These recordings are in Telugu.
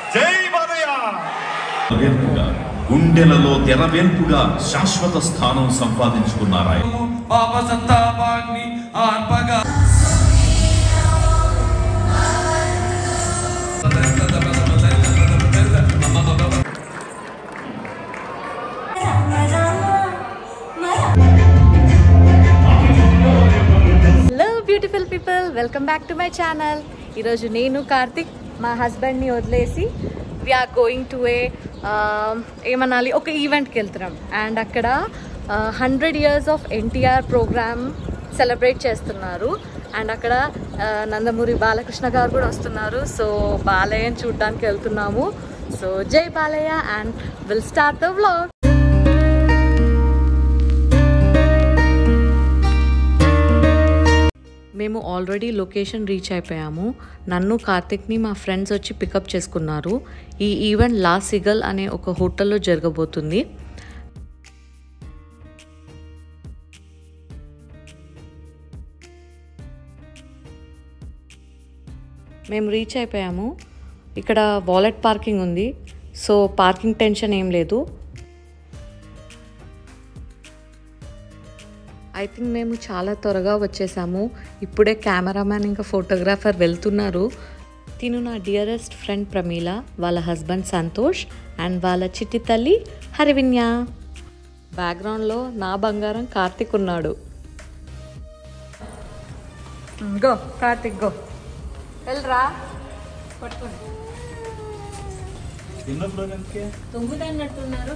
జై బాలయ్య వేల్పుగా గుండెలలో తెరవేల్పుగా శాశ్వత స్థానం సంపాదించుకున్నారాయన బాబా సంతాపాన్ని ఆర్పగా hello beautiful people welcome back to my channel ఈరోజు నేను కార్తిక్ మా హస్బెండ్ని వదిలేసి వీఆర్ గోయింగ్ టు ఏ ఏమనాలి ఒక ఈవెంట్కి వెళ్తున్నాం అండ్ అక్కడ hundred years of NTR program celebrate చేస్తున్నారు అండ్ అక్కడ ఆ, నందమూరి బాలకృష్ణ గారు కూడా వస్తున్నారు సో బాలయ్యని చూడడానికి వెళ్తున్నాము సో జై Balayya and will start the vlog మేము ఆల్రెడీ లొకేషన్ రీచ్ అయిపోయాము నన్ను కార్తిక్ని మా ఫ్రెండ్స్ వచ్చి పికప్ చేసుకున్నారు ఈ ఈవెంట్ లా సిగల్ అనే ఒక హోటల్లో జరగబోతుంది మేము రీచ్ అయిపోయాము ఇక్కడ వాలెట్ పార్కింగ్ ఉంది సో పార్కింగ్ టెన్షన్ ఏం లేదు ఐ థింక్ మేము చాలా త్వరగా వచ్చేసాము ఇప్పుడే కెమెరామ్యాన్ ఇంకా ఫోటోగ్రాఫర్ వెళ్తున్నారు తిను నా డియరెస్ట్ ఫ్రెండ్ ప్రమీల వాళ్ళ హస్బెండ్ సంతోష్ అండ్ వాళ్ళ చిట్టి తల్లి హరివిన్య బ్యాక్గ్రౌండ్లో నా బంగారం కార్తిక్ ఉన్నాడు గో కార్తిక్ గో వెళ్ళరా పట్టుకోండి తొమ్మిది అన్నట్టున్నారు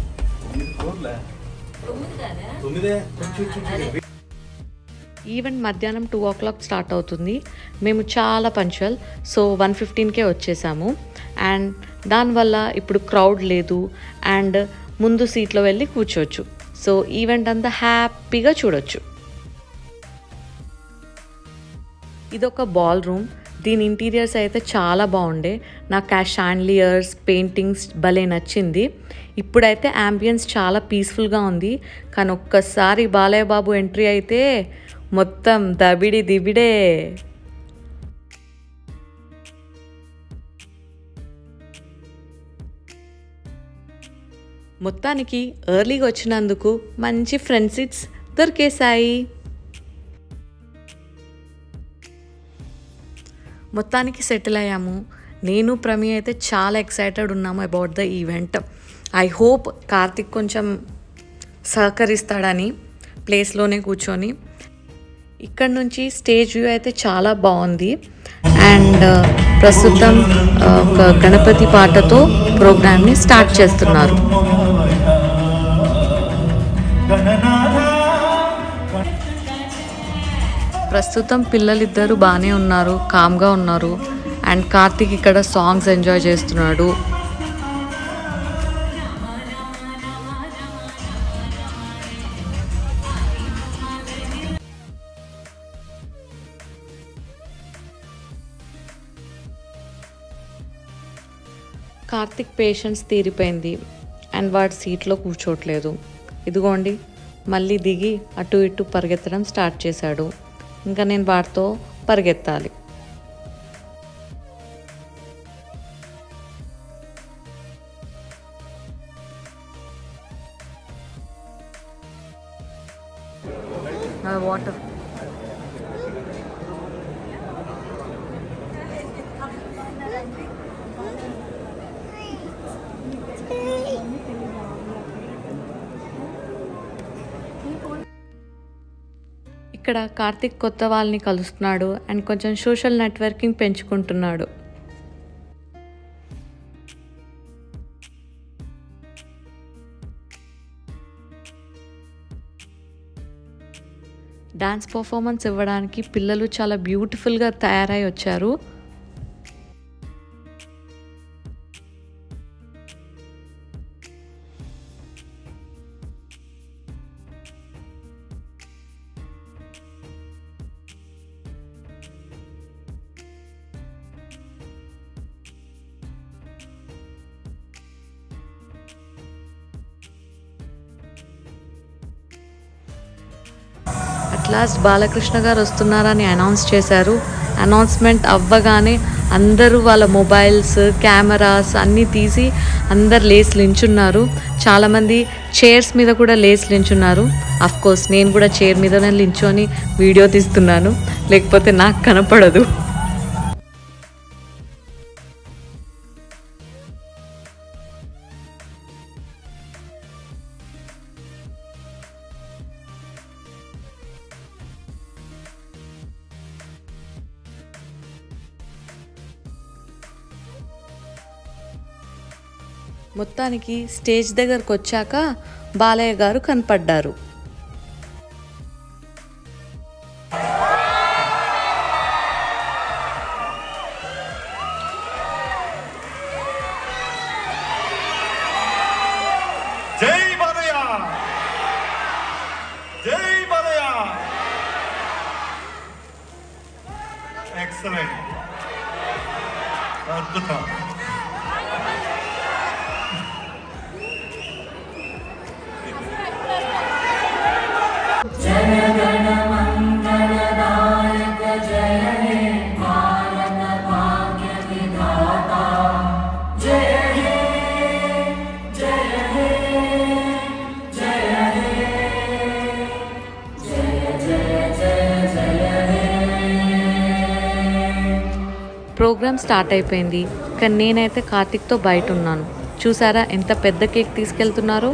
ఈవెంట్ మధ్యాహ్నం టూ ఓ క్లాక్ స్టార్ట్ అవుతుంది మేము చాలా పంచువల్ సో వన్ ఫిఫ్టీన్కే వచ్చేసాము అండ్ దానివల్ల ఇప్పుడు క్రౌడ్ లేదు అండ్ ముందు సీట్లో వెళ్ళి కూర్చోవచ్చు సో ఈవెంట్ అంతా హ్యాపీగా చూడొచ్చు ఇదొక బాల్ రూమ్ దీని ఇంటీరియర్స్ అయితే చాలా బాగుండే నాకు ఆ షాండ్లియర్స్ పెయింటింగ్స్ భలే నచ్చింది ఇప్పుడైతే అంబియన్స్ చాలా పీస్ఫుల్గా ఉంది కానీ ఒక్కసారి బాలయ్య బాబు ఎంట్రీ అయితే మొత్తం దబిడి దిబిడే మొత్తానికి ఎర్లీగా వచ్చినందుకు మంచి ఫ్రెండ్ సీట్స్ దొరికేశాయి మొత్తానికి సెటిల్ అయ్యాము నేను ప్రమి అయితే చాలా ఎక్సైటెడ్ ఉన్నాము about the event I hope Karthik కొంచెం సహకరిస్తాడని ప్లేస్లోనే కూర్చొని ఇక్కడ నుంచి స్టేజ్ వ్యూ అయితే చాలా బాగుంది అండ్ ప్రస్తుతం ఆ, ఒక గణపతి పాటతో ప్రోగ్రామ్ని స్టార్ట్ చేస్తున్నారు ప్రస్తుతం పిల్లలిద్దరూ బాగానే ఉన్నారు కామ్గా ఉన్నారు అండ్ కార్తిక్ ఇక్కడ సాంగ్స్ ఎంజాయ్ చేస్తున్నాడు కార్తిక్ పేషెన్స్ తీరిపోయింది అండ్ వాడు సీట్లో కూర్చోట్లేదు ఇదిగోండి మళ్ళీ దిగి అటు ఇటు పరిగెత్తడం స్టార్ట్ చేశాడు ఇంకా నేను వాడితో పరిగెత్తాలి వాటర్ ఇక్కడ కార్తిక్ కొత్త వాళ్ళని కలుస్తున్నాడు అండ్ కొంచెం సోషల్ నెట్వర్కింగ్ పెంచుకుంటున్నాడు డాన్స్ పర్ఫార్మెన్స్ ఇవ్వడానికి పిల్లలు చాలా బ్యూటిఫుల్గా తయారై వచ్చారు అట్ లాస్ట్ బాలకృష్ణ గారు వస్తున్నారని అనౌన్స్ చేశారు అనౌన్స్మెంట్ అవ్వగానే అందరూ వాళ్ళ మొబైల్స్ కెమెరాస్ అన్నీ తీసి అందరు లేస్ నించున్నారు చాలామంది చైర్స్ మీద కూడా లేస్ నించున్నారు అఫ్ కోర్స్ నేను కూడా చైర్ మీదనే నించొని వీడియో తీస్తున్నాను లేకపోతే నాకు కనపడదు మొత్తానికి స్టేజ్ దగ్గరకు వచ్చాక బాలయ్య గారు కనపడ్డారు జై బాలయ్య జై బాలయ్య ఎక్సలెంట్ అద్భుతం ప్రోగ్రామ్ స్టార్ట్ అయిపోయింది కానీ నేనైతే కార్తిక్తో బయట ఉన్నాను చూసారా ఎంత పెద్ద కేక్ తీసుకెళ్తున్నారో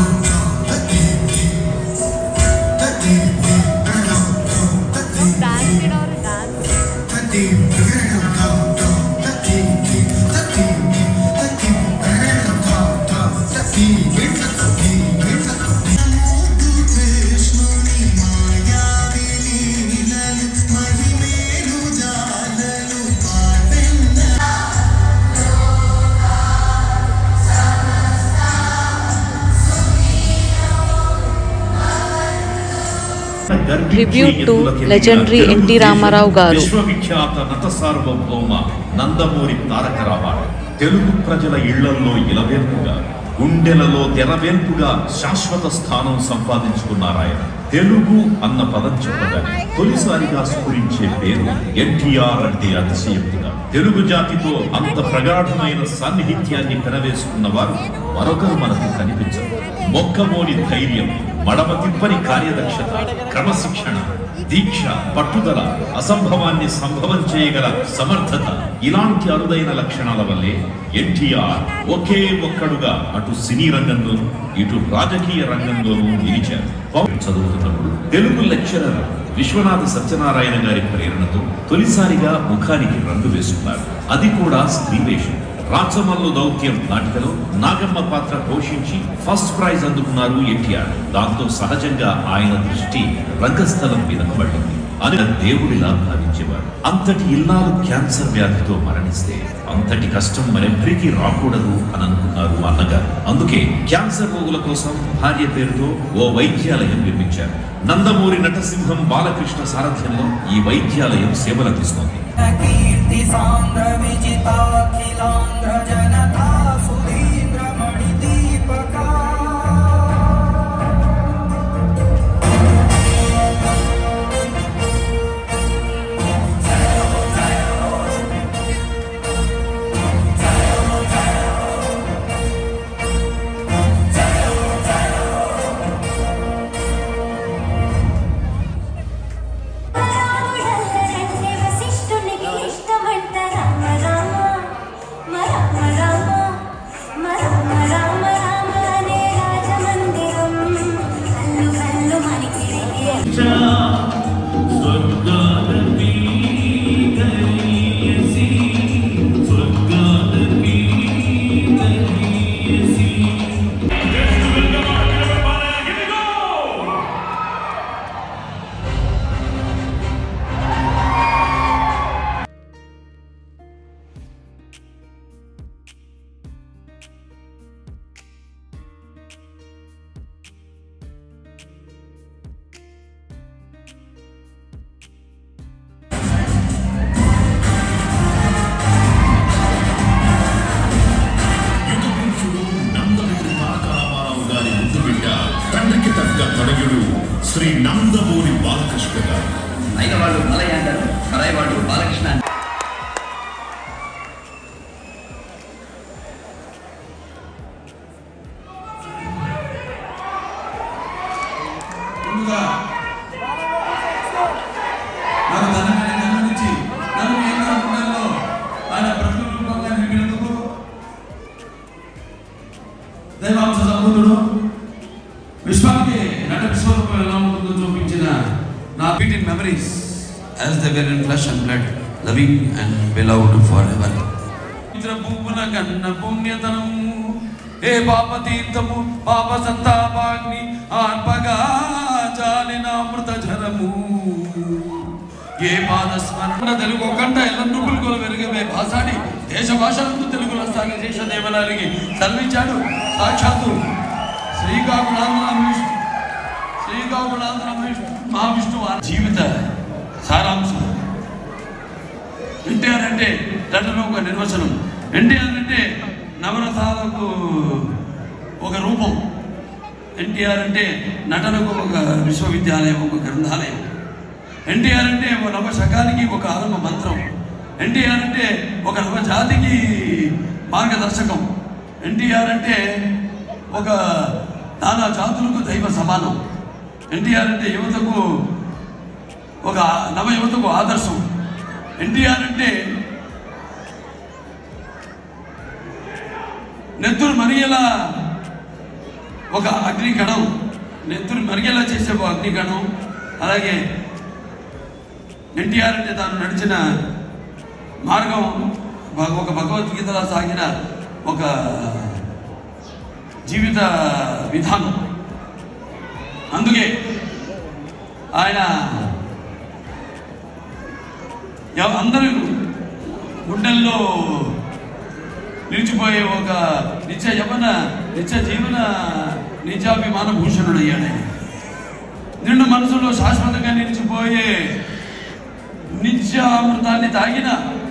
Tribute to legendary NT Ramarao garu. విశ్వవిఖ్యాత నట సార్వభౌమ నందమూరి తారక రామారావు తెలుగు ప్రజల ఇళ్లలో ఇలవేల్పుగా గుండెలలో తెరవేల్పుగా శాశ్వత స్థానం సంపాదించుకున్నారాయన తెలుగు అన్న పదం చెప్పగానే తొలిసారిగా స్ఫురించే పేరు ఎన్టీఆర్ అంటే అతిశయోక్తిగా తెలుగు జాతితో అంత ప్రగాఢమైన సాన్నిహిత్యాన్ని పెనవేసుకున్న వారు మరొకరు మనకు కనిపించరు మొక్కమోని ధైర్యం మడమ తిప్పని కార్యదక్షత క్రమశిక్షణ దీక్ష పట్టుదల అసంభవాన్ని సంభవం చేయగల సమర్థత ఇలాంటి అరుదైన లక్షణాల వల్లే ఎన్టీఆర్ ఒకే ఒక్కడుగా అటు సినీ రంగంలోనూ ఇటు రాజకీయ రంగంలోనూ నిలిచారు పౌరులు చదువుతున్నప్పుడు తెలుగు లెక్చరర్ విశ్వనాథ సత్యనారాయణ గారి ప్రేరణతో తొలిసారిగా ముఖానికి రంగు వేసుకున్నారు అది కూడా స్త్రీ వేషం రాచమల్లు దౌత్యం నాటికలో నాగమ్మ పాత్ర పోషించి ఫస్ట్ ప్రైజ్ అందుకున్నారు ఎన్టీఆర్ దాంతో సహజంగా ఆయన దృష్టి రంగస్థలం మీదకు పడింది అని దేవుడిలా భావించేవారు అంతటి ఇల్లాలు క్యాన్సర్ వ్యాధితో మరణిస్తే అంతటి కష్టం మరెవ్వరికీ రాకూడదు అని అనుకున్నారు అన్నగారు అందుకే క్యాన్సర్ రోగుల కోసం భార్య పేరుతో ఓ వైద్యాలయం నిర్మించారు నందమూరి నటసింహం బాలకృష్ణ సారథ్యంలో ఈ వైద్యాలయం సేవలందిస్తోంది కీర్తి సాంద్ర విజితాఖిలాంధ్ర జనతా సుధీంద్ర మణి దీపకా రాముడల్లరంటే వశిష్ఠునికి ఇష్టమంట రామ రామ అద్భుతుడు విశ్వానికి నట విశ్వరూపం ఎలా ఉంటుందో చూపించిన నా beat in memories as the were in flesh and blood loving and beloved for ever పువ్వున కన్న పుణ్యతనము ఏ పాప తీర్థము పాప సంతాపాగ్ని ఆర్పగా జాలిన అమృత జలము ఏ పాద స్మరణ తెలుగు కంట ఎల్లందుకులు కొలు వెలుగవే భాషాడి దేశ భాషలందు తెలుగు సాగి దేశ దేవలాలికి తరలించాడు సాక్షాత్తు శ్రీకాకుళాంధ్ర విష్ణు శ్రీకాకుళాంధ్ర విష్ణు మహావిష్ణు వారి జీవిత సారాంశం ఎన్టీఆర్ అంటే నటన ఒక నిర్వచనం ఎన్టీఆర్ అంటే నవరసాలకు ఒక రూపం ఎన్టీఆర్ అంటే నటనకు ఒక విశ్వవిద్యాలయం ఒక గ్రంథాలయం ఎన్టీఆర్ అంటే ఒక నవ శకానికి ఒక ఆరంభ మంత్రం ఎన్టీఆర్ అంటే ఒక నవ జాతికి మార్గదర్శకం ఎన్టీఆర్ అంటే ఒక నానా జాతులకు దైవ సమానం ఎన్టీఆర్ అంటే యువతకు ఒక నవ యువతకు ఆదర్శం ఎన్టీఆర్ అంటే నెత్తురు మరిగేలా ఒక అగ్ని కణం నెత్తురు మరిగేలా చేసే ఒక అగ్ని కణం అలాగే ఎన్టీఆర్ అంటే తాను నడిచిన మార్గం భగ- ఒక భగవద్గీతలా సాగిన ఒక జీవిత విధానం అందుకే ఆయన ఎవ- అందరూ గుండెల్లో నిలిచిపోయే ఒక నిత్య యవన నిత్య జీవన నిత్యాభిమాన భూషణుడు అయ్యాడు ఆయన. నిండు మనసులో శాశ్వతంగా నిలిచిపోయే నిత్యామృతాన్ని తాగిన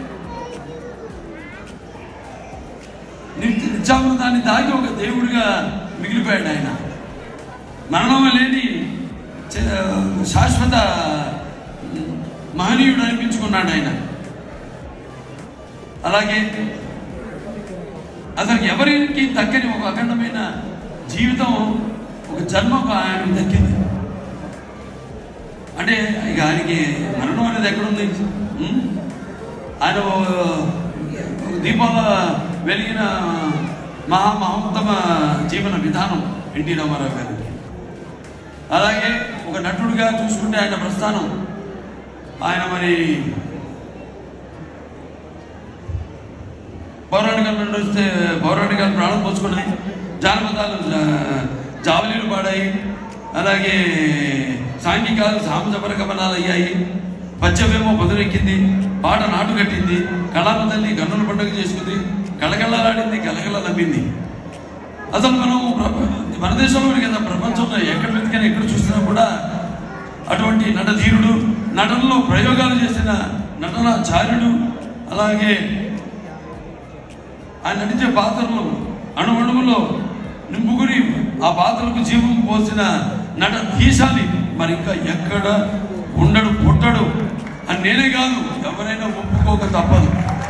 నిత్య- నిత్యామృతాన్ని తాగి ఒక దేవుడిగా మిగిలిపోయాడు ఆయన మరణం లేని చ- శాశ్వత మహనీయుడు అనిపించుకున్నాడు ఆయన అలాగే అసలు ఎవరికి దక్కని ఒక అఖండమైన జీవితం ఒక జన్మ ఒక ఆయనకు దక్కింది అంటే ఇక ఆయనకి మరణం అనేది ఎక్కడుంది ఉం? ఆయన ఓ- ఒక దీపాల వెలిగిన మహా మహోత్తమ జీవన విధానం ఎన్టీ రామారావు గారికి అలాగే ఒక నటుడిగా చూసుకుంటే ఆయన ప్రస్థానం ఆయన మరి పౌరాణికాల నుండి వస్తే పౌరాణికాలు ప్రాణం పోసుకున్నాయి జానపదాలు జా- జావలీలు పాడాయి అలాగే సాంఘికాలు సామజపర కమనాలు అయ్యాయి పద్యమేమో పొదరెక్కింది పాట నాటు కట్టింది కళామ తల్లి గన్నుల పండుగ చేసుకుంది కళకళలాడింది కలకల నవ్వింది అసలు మనం ప్ర- మన దేశంలోనే కదా ప్రపంచంలో ఎక్కడ వెతికినా ఎక్కడ చూసినా కూడా అటువంటి నటధీరుడు నటనలో ప్రయోగాలు చేసిన నటనాచార్యుడు అలాగే ఆయన నటించే పాత్రలు అణువణువులో నింపుకుని ఆ పాత్రలకు జీవం పోసిన నట తీశాలి మరి ఇంకా ఎక్కడ ఉండడు పుట్టడు అని నేనే కాదు ఎవరైనా ఒప్పుకోక తప్పదు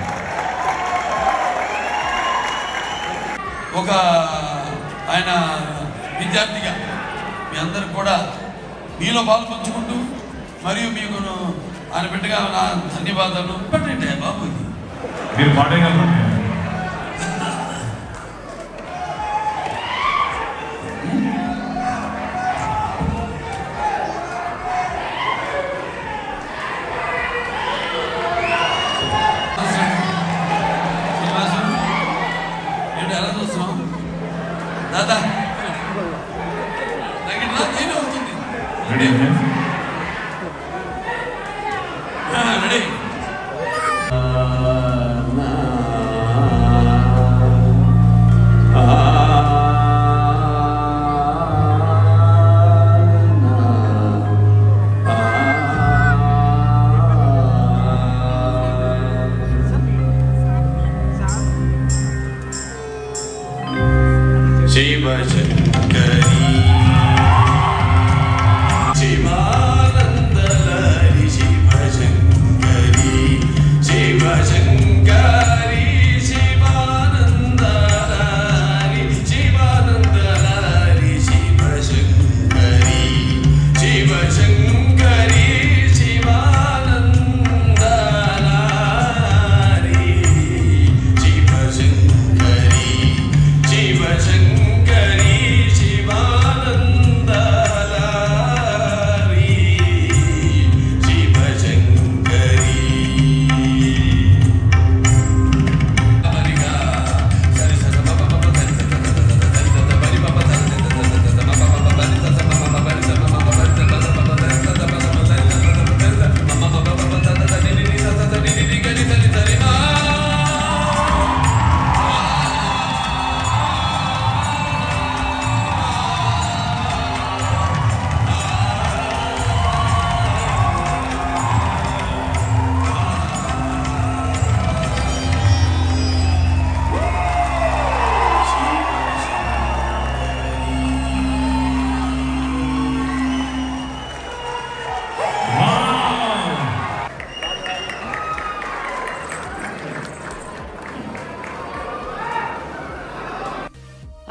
ఒక ఆయన విద్యార్థిగా మీ అందరు కూడా మీలో పాలు పంచుకుంటూ మరియు మీకు ఆయన బిడ్డగా నా ధన్యవాదాలు పట్టండి బాబు ఇది. మీరు పాడేయగలరు శ్రీనివాసు, ఏంటి ఎలా చూస్తున్నావు దాదా దగ్గర రా, నేను అవుతుంది రెడీ అండి రెడీ శివశంకరీ శివానందలరి శివశంకరీ శివశంకరీ శివానందలరి శివానందలరి శివశంకరీ శివశంకరీ శివానందలరి శివశంకరీ శివశంకరీ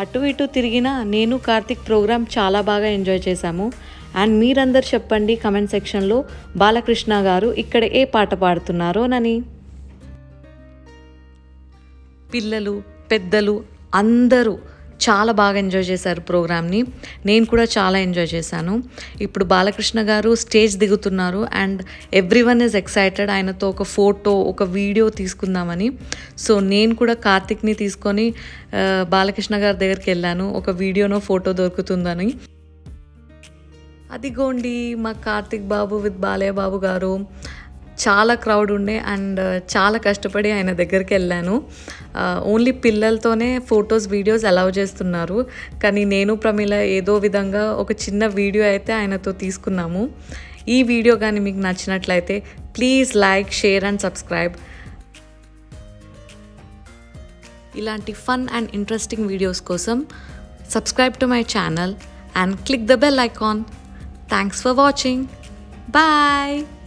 అటు ఇటు తిరిగిన నేను కార్తిక్ ప్రోగ్రామ్ చాలా బాగా ఎంజాయ్ చేశాము అండ్ మీరందరు చెప్పండి కమెంట్ సెక్షన్లో బాలకృష్ణ గారు ఇక్కడ ఏ పాట పాడుతున్నారోనని పిల్లలు పెద్దలు అందరూ చాలా బాగా ఎంజాయ్ చేశారు ప్రోగ్రామ్ని నేను కూడా చాలా ఎంజాయ్ చేశాను ఇప్పుడు బాలకృష్ణ గారు స్టేజ్ దిగుతున్నారు and everyone is excited ఆయనతో ఒక ఫోటో ఒక వీడియో తీసుకుందామని సో నేను కూడా కార్తిక్ని తీసుకొని ఆ, బాలకృష్ణ గారి దగ్గరికి వెళ్ళాను ఒక వీడియోనో ఫోటో దొరుకుతుందని అదిగోండి మా కార్తిక్ బాబు విత్ బాలయ్య బాబు గారు చాలా క్రౌడ్ ఉండే అండ్ చాలా కష్టపడి ఆయన దగ్గరికి వెళ్ళాను ఓన్లీ పిల్లలతోనే ఫొటోస్ వీడియోస్ అలౌ చేస్తున్నారు కానీ నేను ప్రమిళ ఏదో విధంగా ఒక చిన్న వీడియో అయితే ఆయనతో తీసుకున్నాము ఈ వీడియో కానీ మీకు నచ్చినట్లయితే please like share and subscribe ఇలాంటి ఫన్ అండ్ ఇంట్రెస్టింగ్ వీడియోస్ కోసం subscribe to my channel and click the bell icon thanks for watching bye